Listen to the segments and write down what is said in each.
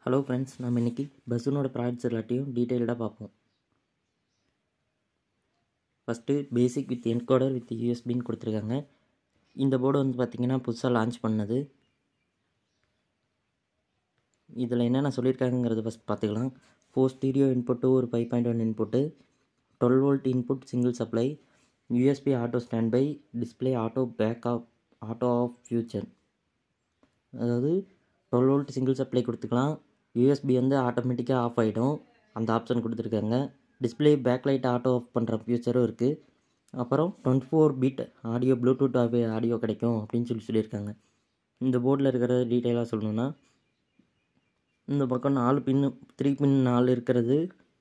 hello friends நம்ம இன்றைக்கி பஸ்ஸுனோட products எல்லாத்தையும் டீட்டெயில்டாக பார்ப்போம் first basic with encoder with யூஎஸ்பின்னு கொடுத்துருக்காங்க இந்த போர்டு வந்து பார்த்திங்கன்னா புதுசாக லான்ச் பண்ணது இதில் என்னென்ன சொல்லியிருக்காங்கிறத ஃபஸ்ட் பார்த்துக்கலாம் ஃபோர் ஸ்டீரியோ இன்புட்டு ஒரு five point one input twelve volt input single supply USB auto standby display auto back off auto off feature அதாவது டுவெல் வோல்ட் சிங்கிள் சப்ளை கொடுத்துக்கலாம் யூஎஸ்பி வந்து ஆட்டோமேட்டிக்காக ஆஃப் ஆகிடும் அந்த ஆப்ஷன் கொடுத்துருக்காங்க display backlight auto of பண்ணுற ஃபியூச்சரும் இருக்குது அப்புறம் twenty four bit audio Bluetooth audio கிடைக்கும் அப்படின்னு சொல்லி சொல்லியிருக்காங்க இந்த போர்டில் இருக்கிற டீட்டெயிலாக சொல்லணுன்னா இந்த பக்கம் நாலு பின்னு த்ரீ பின் நாலு இருக்கிறது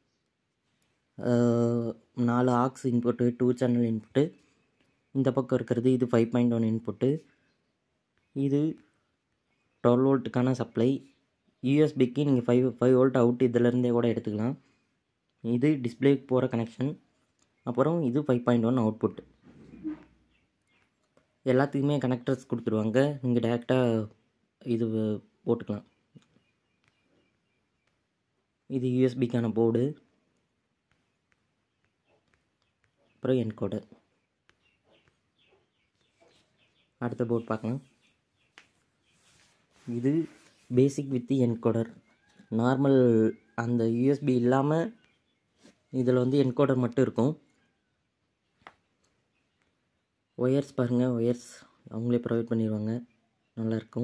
நாலு aux input two channel input இந்த பக்கம் இருக்கிறது இது ஃபைவ் பாயிண்ட் ஒன் இன்புட்டு இது டுவெல் வோல்ட்டுக்கான சப்ளை யூஎஸ்பிக்கு நீங்கள் ஃபைவ் ஃபைவ் வோல்ட் அவுட் இதிலேருந்தே கூட எடுத்துக்கலாம் இது டிஸ்பிளேக்கு போகிற கனெக்ஷன் அப்புறம் இது ஃபைவ் பாயிண்ட் ஒன் அவுட்புட் எல்லாத்துக்குமே கனெக்டர்ஸ் கொடுத்துருவாங்க நீங்கள் டேரெக்டாக இது போட்டுக்கலாம் இது யூஎஸ்பிக்கான போர்டு அப்புறம் என்கோடர் அடுத்த போர்டு பார்க்கலாம் இது பேசிக் வித் என்கோடர் நார்மல் அந்த யூஎஸ்பி இல்லாமல் இதில் வந்து என்கோடர் மட்டும் இருக்கும் ஒயர்ஸ் பாருங்கள் ஒயர்ஸ் அவங்களே ப்ரொவைட் பண்ணிடுவாங்க நல்லாயிருக்கும்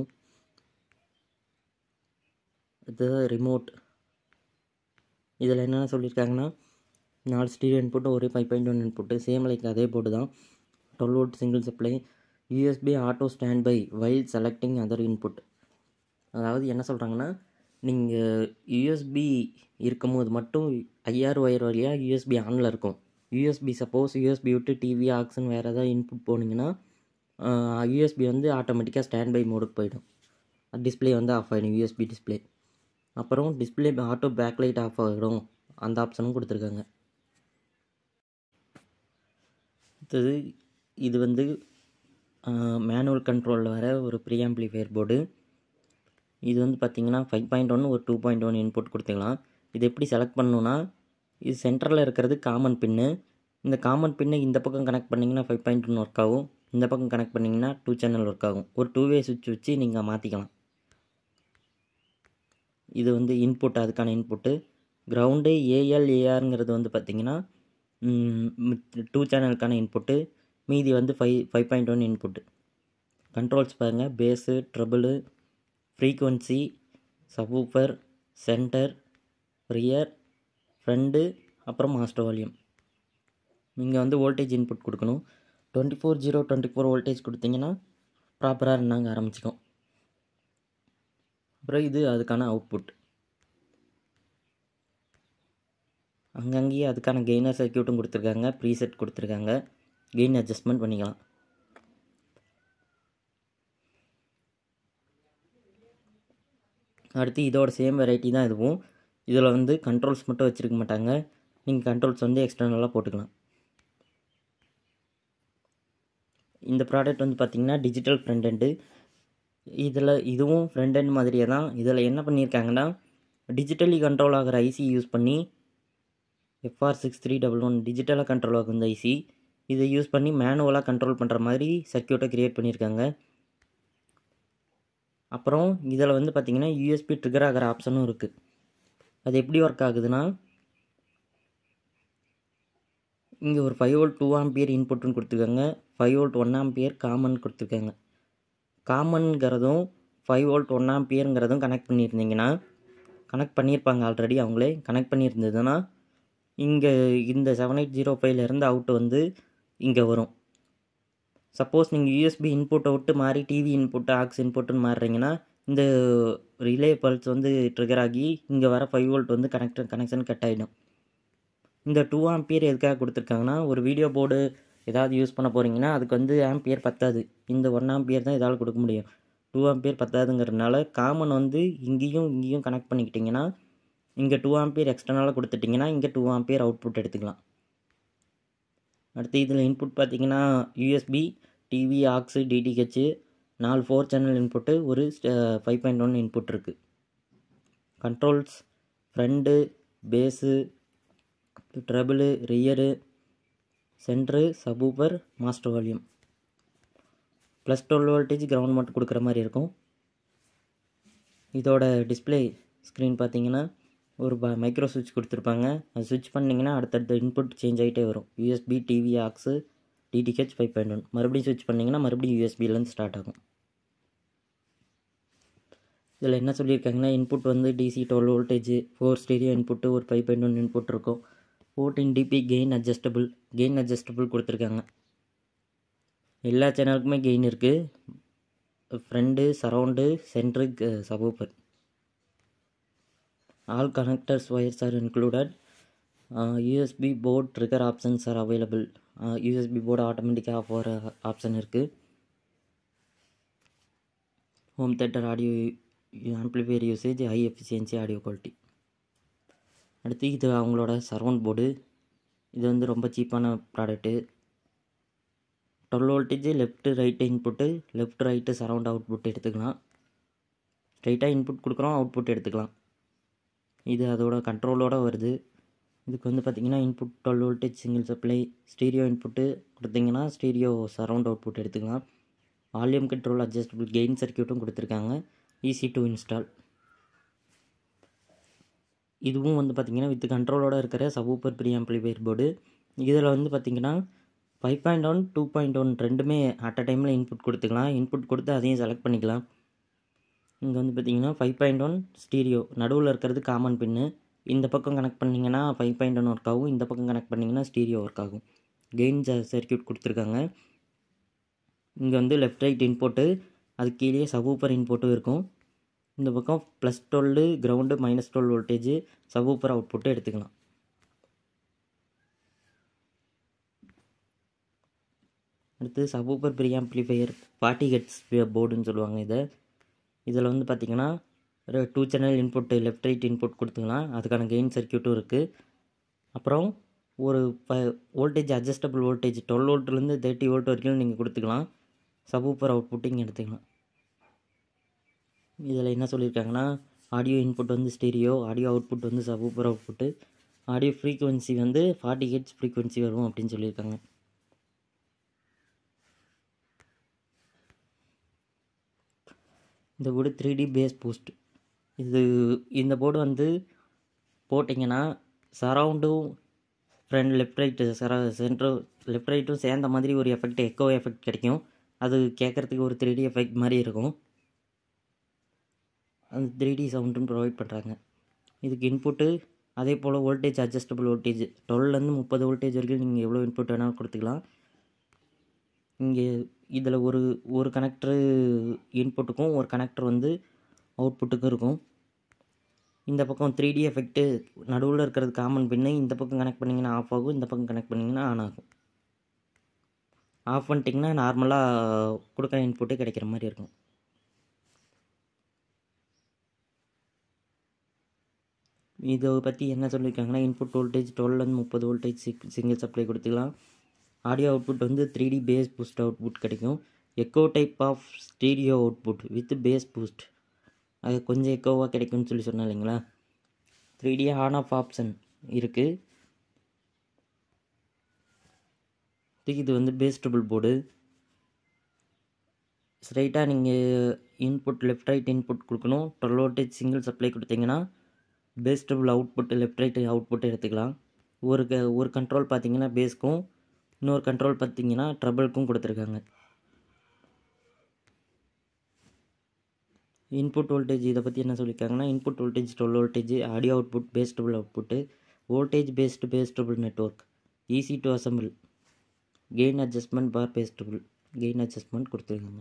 இதுதான் ரிமோட் இதில் என்னென்ன சொல்லியிருக்காங்கன்னா நாலு ஸ்டீரியோ இன்புட்டு ஒரே five point one input same like அதே போர்டு தான் twelve volt single supply USB auto standby while selecting other input அதாவது என்ன சொல்கிறாங்கன்னா நீங்கள் யூஎஸ்பி இருக்கும்போது மட்டும் ஐஆர் ஒயர் வழியாக யூஎஸ்பி ஆனில் இருக்கும் யூஎஸ்பி சப்போஸ் யூஎஸ்பி விட்டு டிவி ஆக்ஷன் வேறு ஏதாவது இன்புட் போனீங்கன்னா யூஎஸ்பி வந்து ஆட்டோமேட்டிக்காக ஸ்டாண்ட் பை மோடுக்கு போயிடும் டிஸ்பிளே வந்து ஆஃப் ஆகிடும் யூஎஸ்பி டிஸ்பிளே அப்புறம் டிஸ்பிளே ஆட்டோ பேக்லைட் ஆஃப் ஆகிடும் அந்த ஆப்ஷனும் கொடுத்துருக்காங்க அடுத்தது இது வந்து மேனுவல் கண்ட்ரோலில் வர ஒரு ப்ரீ ஆம்ப்ளிஃபையர் போர்டு இது வந்து பார்த்திங்கன்னா ஃபைவ் பாயிண்ட் ஒன் ஒரு டூ பாயிண்ட் ஒன் இன்புட் கொடுத்துக்கலாம் இது எப்படி செலக்ட் பண்ணணுன்னா இது சென்டரில் இருக்கிறது காமன் பின்னு இந்த காமன் பின்னை இந்த பக்கம் கனெக்ட் பண்ணிங்கன்னா ஃபைவ் பாயிண்ட் ஒன் ஒர்க் ஆகும் இந்த பக்கம் கனெக்ட் பண்ணிங்கன்னா டூ சேனல் ஒர்க் ஆகும் ஒரு டூ வே சுவிட்ச் வச்சு நீங்கள் மாற்றிக்கலாம் இது வந்து இன்புட் அதுக்கான இன்புட்டு கிரவுண்டு ஏஎல் ஏஆருங்கிறது வந்து பார்த்திங்கன்னா டூ சேனலுக்கான இன்புட்டு மீதி வந்து five five point one input controls பாருங்கள் bass treble frequency subwoofer centre rear front அப்புறம் மாஸ்டர் வால்யூம் நீங்கள் வந்து வோல்டேஜ் இன்புட் கொடுக்கணும் twenty four zero twenty four voltage கொடுத்தீங்கன்னா ப்ராப்பராக இருந்தாங்க ஆரம்பிச்சிக்கும் அப்புறம் இது அதுக்கான அவுட்புட் அங்கங்கேயே அதுக்கான கெய்னர் சர்க்கியூட்டும் கொடுத்துருக்காங்க ப்ரீசெட் கொடுத்துருக்காங்க கெயின் அட்ஜஸ்ட்மெண்ட் பண்ணிக்கலாம் அடுத்து இதோட சேம் வெரைட்டி தான் இதுவும் இதில் வந்து கண்ட்ரோல்ஸ் மட்டும் வச்சுருக்க மாட்டாங்க நீங்கள் கண்ட்ரோல்ஸ் வந்து எக்ஸ்டர்னலாக போட்டுக்கலாம் இந்த ப்ராடக்ட் வந்து பார்த்திங்கன்னா டிஜிட்டல் ஃப்ரண்ட் எண்டு இதில் இதுவும் ஃப்ரண்ட் எண்ட் மாதிரியே தான் இதில் என்ன பண்ணியிருக்காங்கன்னா டிஜிட்டலி கண்ட்ரோல் ஆகிற ஐசி யூஸ் பண்ணி FR six three double one டிஜிட்டலாக கண்ட்ரோல் ஆகும் இந்த ஐசி இதை யூஸ் பண்ணி மேனுவலாக கண்ட்ரோல் பண்ணுற மாதிரி சர்க்கியூட்டை க்ரியேட் பண்ணியிருக்காங்க அப்புறம் இதில் வந்து பார்த்திங்கன்னா யூஎஸ்பி ட்ரிகர் ஆகிற ஆப்ஷனும் இருக்குது அது எப்படி ஒர்க் ஆகுதுன்னா இங்கே ஒரு ஃபைவ் வோல்ட் டூ ஆம்பியர் இன்புட்டுன்னு கொடுத்துருக்காங்க five volt one ampere common கொடுத்துருக்காங்க காமன்கிறதும் ஃபைவ் வோல்ட் ஒன் ஆம்பியருங்கிறதும் கனெக்ட் பண்ணியிருந்தீங்கன்னா கனெக்ட் பண்ணியிருப்பாங்க ஆல்ரெடி அவங்களே கனெக்ட் பண்ணியிருந்ததுன்னா இங்கே இந்த செவன் எயிட் ஜீரோ ஃபைவ்லேருந்து அவுட் வந்து இங்கே வரும் சப்போஸ் நீங்கள் யூஎஸ்பி இன்புட்டை விட்டு மாறி டிவி இன்புட்டு ஆக்ஸ் இன்புட்டுன்னு மாறுறீங்கன்னா இந்த ரிலே பல்ஸ் வந்து ட்ரிகர் ஆகி இங்கே வர ஃபைவ் வோல்ட் வந்து கனெக்ட் கனெக்ஷன் கட் ஆகிடும் இந்த டூ ஆம்பியர் எதுக்காக கொடுத்துருக்காங்கன்னா ஒரு வீடியோ போர்டு ஏதாவது யூஸ் பண்ண போகிறீங்கன்னா அதுக்கு வந்து ஆம்பியர் பத்தாது இந்த ஒன் ஆம்பியர் தான் இதால் கொடுக்க முடியும் டூ ஆம்பியர் பத்தாதுங்கிறதுனால காமன் வந்து இங்கேயும் இங்கேயும் கனெக்ட் பண்ணிக்கிட்டிங்கன்னா இங்கே டூ ஆம்பியர் எக்ஸ்டர்னலாக கொடுத்துட்டிங்கன்னா இங்கே டூ ஆம்பியர் அவுட்புட் எடுத்துக்கலாம் அடுத்து இதில் இன்புட் பார்த்திங்கன்னா யூஎஸ்பி டிவி ஆக்ஸு டிடிஹெச்சு நாலு ஃபோர் சேனல் இன்புட்டு ஒரு ஃபைவ் பாயிண்ட் ஒன் இன்புட் இருக்குது controls front bass treble rear centre subwoofer master volume plus twelve voltage ground மட்டும் கொடுக்குற மாதிரி இருக்கும் இதோட டிஸ்பிளே ஸ்க்ரீன் பார்த்தீங்கன்னா ஒரு ப மைக்ரோ சுவிட்ச் கொடுத்துருப்பாங்க அது சுவிட்ச் பண்ணிங்கன்னா அடுத்தடுத்த இன்புட் சேஞ்ச் ஆகிட்டே வரும் USB TV aux DTH five point one மறுபடியும் சுவிட்ச் பண்ணிங்கன்னா மறுபடியும் யூஎஸ்பிலேருந்து ஸ்டார்ட் ஆகும் இதில் என்ன சொல்லியிருக்காங்கன்னா இன்புட் வந்து DC twelve voltage four stereo input ஒரு ஃபைவ் பாயிண்ட் ஒன் இன்புட் இருக்கும் fourteen dB gain adjustable gain adjustable கொடுத்துருக்காங்க எல்லா சேனலுக்குமே கெயின் இருக்குது front surround centre subwoofer all connectors wires are included USB port trigger options are available USB board ஆட்டோமேட்டிக்காக off ஆகிற option இருக்குது home theatre audio amplifier usage high efficiency audio quality அடுத்து இது அவங்களோட சரவுண்ட் போர்டு இது வந்து ரொம்ப சீப்பான ப்ராடக்ட்டு twelve voltage left right input left right surround output எடுத்துக்கலாம் ஸ்ட்ரைட்டாக இன்புட் கொடுக்குறோம் அவுட்புட் எடுத்துக்கலாம் இது அதோட கண்ட்ரோலோடு வருது இதுக்கு வந்து பார்த்திங்கன்னா input twelve voltage single supply stereo input கொடுத்தீங்கன்னா ஸ்டீரியோ சரவுண்ட் அவுட்புட் எடுத்துக்கலாம் வால்யூம் கண்ட்ரோல் அட்ஜஸ்டபிள் கெயின் சர்க்கியூட்டும் கொடுத்துருக்காங்க ஈஸி டு இன்ஸ்டால் இதுவும் வந்து பார்த்திங்கன்னா வித் கண்ட்ரோலோடு இருக்கிற சபூப்பர் ப்ரீ ஆம்ப்ளிஃபையர் போர்டு இதில் வந்து பார்த்திங்கன்னா five point one two point one ரெண்டுமே அட் அ டைமில் இன்புட் கொடுத்துக்கலாம் இன்புட் கொடுத்து அதையும் செலக்ட் பண்ணிக்கலாம் இங்கே வந்து பார்த்தீங்கன்னா ஃபைவ் பாயிண்ட் ஒன் ஸ்டீரியோ நடுவில் இருக்கிறது காமன் பின்னு இந்த பக்கம் கனெக்ட் பண்ணிங்கன்னா ஃபைவ் பாயிண்ட் ஒன் ஒர்க் ஆகும் இந்த பக்கம் கனெக்ட் பண்ணிங்கன்னா ஸ்டீரியோ ஒர்க் ஆகும் கெயின் சர்க்கியூட் கொடுத்துருக்காங்க இங்கே வந்து லெஃப்ட் ரைட் இன்போட்டு அது கீழே சபூப்பர் இன்போட்டும் இருக்கும் இந்த பக்கம் plus twelve ground minus twelve voltage subwoofer output எடுத்துக்கலாம் அடுத்து subwoofer preamplifier forty hertz போர்டுன்னு சொல்லுவாங்க இதை இதில் வந்து பார்த்திங்கன்னா ஒரு two channel input left right input கொடுத்துக்கலாம் அதுக்கான கெயின் சர்க்கியூட்டும் இருக்குது அப்புறம் ஒரு ஃப வோல்டேஜ் அட்ஜஸ்டபிள் வோல்டேஜ் டுவெல் வோல்ட்லேருந்து தேர்ட்டி வோல்ட் வரைக்கும் நீங்கள் கொடுத்துக்கலாம் சபூப்பர் அவுட்புட்டு இங்கே எடுத்துக்கலாம் இதில் என்ன சொல்லியிருக்காங்கன்னா ஆடியோ இன்புட் வந்து ஸ்டீரியோ ஆடியோ அவுட்புட் வந்து சபூப்பர் அவுட்புட்டு ஆடியோ ஃப்ரீக்குவென்சி வந்து ஃபார்ட்டி ஹெட்ஸ் ஃப்ரீக்குவென்சி வரும் அப்படின்னு சொல்லியிருக்காங்க இந்த board three D bass boost இது இந்த போர்டு வந்து போட்டிங்கன்னா சரவுண்டும் ஃப்ரண்ட் லெஃப்ட் ரைட்டு சர சென்ட்ரு லெஃப்ட் ரைட்டும் சேர்ந்த மாதிரி ஒரு எஃபெக்ட் எக்கோ எஃபெக்ட் கிடைக்கும் அது கேட்குறதுக்கு ஒரு த்ரீ டி எஃபெக்ட் மாதிரி இருக்கும் அந்த த்ரீ டி சவுண்டும் ப்ரொவைட் பண்ணுறாங்க இதுக்கு இன்புட்டு அதே போல் வோல்டேஜ் அட்ஜஸ்டபிள் வோல்டேஜ் டுவெல்லேருந்து முப்பது வோல்டேஜ் வரைக்கும் நீங்கள் எவ்வளோ இன்புட் வேணாலும் கொடுத்துக்கலாம் இங்கே இதில் ஒரு ஒரு கனெக்டரு இன்புட்டுக்கும் ஒரு கனெக்டர் வந்து அவுட்புட்டுக்கும் இருக்கும் இந்த பக்கம் த்ரீ டி எஃபெக்ட்டு நடுவில் இருக்கிறது காமன் பின்னு இந்த பக்கம் கனெக்ட் பண்ணிங்கன்னா ஆஃப் ஆகும் இந்த பக்கம் கனெக்ட் பண்ணிங்கன்னா ஆன் ஆகும் ஆஃப் பண்ணிட்டிங்கன்னா நார்மலாக கொடுக்குற இன்புட்டு கிடைக்கிற மாதிரி இருக்கும் இதை பற்றி என்ன சொல்லியிருக்காங்கன்னா இன்புட் வோல்டேஜ் டுவெல்லேருந்து முப்பது வோல்டேஜ் சிங்கிள் சப்ளை கொடுத்துக்கலாம் ஆடியோ அவுட்புட் வந்து three D bass boost output கிடைக்கும் echo type of stereo output with bass boost அது கொஞ்சம் எக்கோவாக கிடைக்கும்னு சொல்லி சொன்னேன் இல்லைங்களா three D on off option இருக்குது இது வந்து பேஸ் ட்ரிபிள் போர்டு ஸ்ட்ரைட்டாக நீங்கள் இன்புட் லெஃப்ட் ரைட் இன்புட் கொடுக்கணும் டுவெல் வோல்டேஜ் சிங்கிள் சப்ளை கொடுத்தீங்கன்னா bass treble output left right output எடுத்துக்கலாம் ஒரு க ஒரு கண்ட்ரோல் பார்த்தீங்கன்னா பேஸ்க்கும் இன்னொரு கண்ட்ரோல் பார்த்தீங்கன்னா ட்ரபிள்க்கும் கொடுத்துருக்காங்க இன்புட் வோல்டேஜ் இதை பற்றி என்ன சொல்லியிருக்காங்கன்னா input voltage dual voltage audio output bass treble output voltage based bass treble network easy to assemble gain adjustment for bass treble gain adjustment கொடுத்துருக்காங்க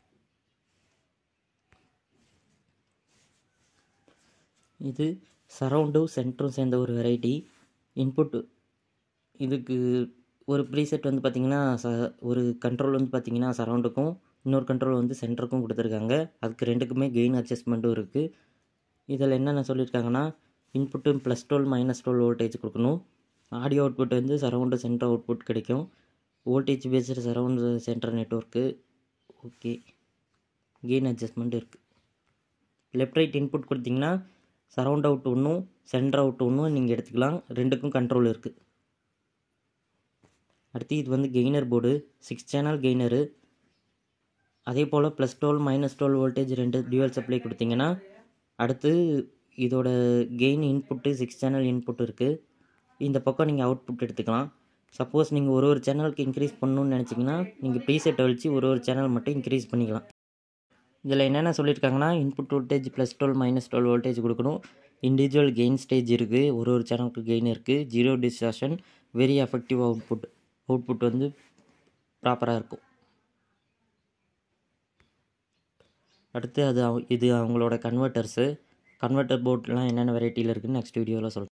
இது சரவுண்டும் சென்டரும் சேர்ந்த ஒரு வெரைட்டி இன்புட் இதுக்கு ஒரு ப்ரீசெட் வந்து பார்த்திங்கன்னா ச ஒரு கண்ட்ரோல் வந்து பார்த்திங்கன்னா சரவுண்டுக்கும் இன்னொரு கண்ட்ரோல் வந்து சென்டருக்கும் கொடுத்துருக்காங்க அதுக்கு ரெண்டுக்குமே கெயின் அட்ஜஸ்ட்மெண்ட்டும் இருக்குது இதில் என்னென்ன சொல்லியிருக்காங்கன்னா input plus dual minus twelve voltage கொடுக்கணும் ஆடியோ அவுட்புட் வந்து சரவுண்டு சென்டர் அவுட்புட் கிடைக்கும் voltage based surround center network okay gain adjustment இருக்குது லெஃப்ட் ரைட் இன்புட் கொடுத்தீங்கன்னா சரவுண்ட் அவுட் ஒன்றும் சென்டர் அவுட் ஒன்றும் நீங்கள் எடுத்துக்கலாம் ரெண்டுக்கும் கண்ட்ரோல் இருக்குது அடுத்து இது வந்து gainer board six channel gainer அதே போல் plus dual minus twelve voltage ரெண்டு டியூவல் சப்ளை கொடுத்தீங்கன்னா அடுத்து இதோட gain input six channel input இருக்குது இந்த பக்கம் நீங்கள் அவுட்புட் எடுத்துக்கலாம் சப்போஸ் நீங்கள் ஒரு ஒரு சேனலுக்கு இன்க்ரீஸ் பண்ணணும்னு நினச்சிங்கன்னா நீங்கள் ப்ரீசெட்டை வச்சு ஒரு ஒரு சேனல் மட்டும் இன்க்ரீஸ் பண்ணிக்கலாம் இதில் என்னென்ன சொல்லியிருக்காங்கன்னா input voltage plus dual minus twelve voltage கொடுக்கணும் இண்டிவிஜுவல் கெயின் ஸ்டேஜ் இருக்குது ஒரு ஒரு சேனலுக்கு கெயின் இருக்குது zero distortion very effective output output வந்து ப்ராப்பராக இருக்கும் அடுத்து அது அவ- இது அவங்களோட கன்வெர்ட்டர்ஸு கன்வெர்ட்டர் போர்ட்லாம் என்னென்ன வெரைட்டியில் இருக்குன்னு நெக்ஸ்ட் வீடியோவில் சொல்கிறேன்